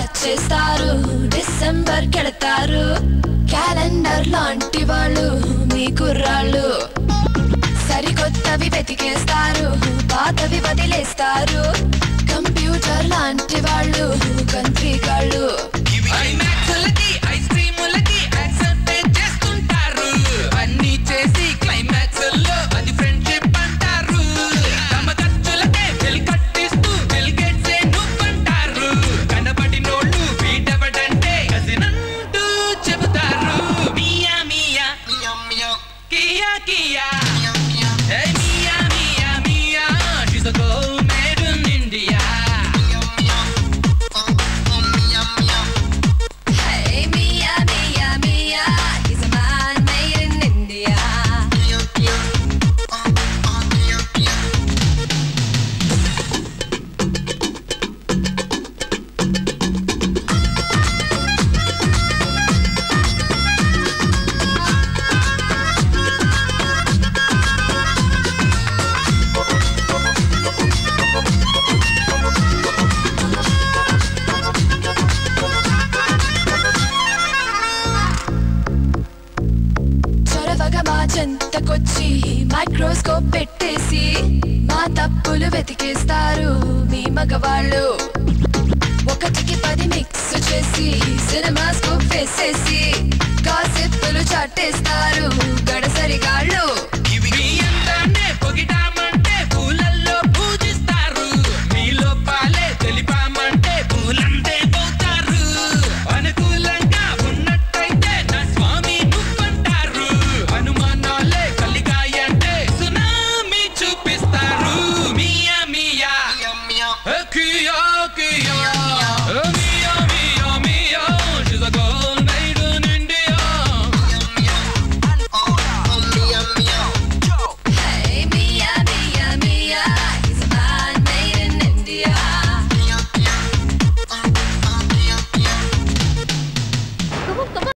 మార్చేస్తారు December కెడతారు calendar లాంటి వాళ్ళు మీ కుర్రాళ్ళు సరికొత్తవి వెతికేస్తారు పాతవి వదిలేస్తారు కంప్యూటర్ లాంటి వాళ్ళు కంట్రీ కాళ్ళు ఐమాక్స్లకి ఐస్ క్రీములకి యాక్సెప్ట్ చేస్తుంటారు అన్ని చేసి క్లైమాక్స్ లో అది ఫ్రెండ్షిప్ అంటారు తమ ఖర్చులకే బిల్ కట్టిస్తూ బిల్ గేట్సే నువ్వంటారు కనబడినోళ్ళు వీటెవడంటే కసినంటూ చెబుతారు మియా మియా కియా కియా Hey, Mia, Mia, Mia, she's a girl made in India. Hey, Mia, Mia, Mia, he's a man made in India. చొరవగా మా చెంతకొచ్చి మైక్రోస్కోప్ పెట్టేసి మా తప్పులు వెతికేస్తారు మీ మగవాళ్ళు ఒకటికి పది మిక్స్ చేసి సినిమా స్కోప్ వేసేసి కాసిప్పులు చాటేస్తారు గడసరిగాళ్ళు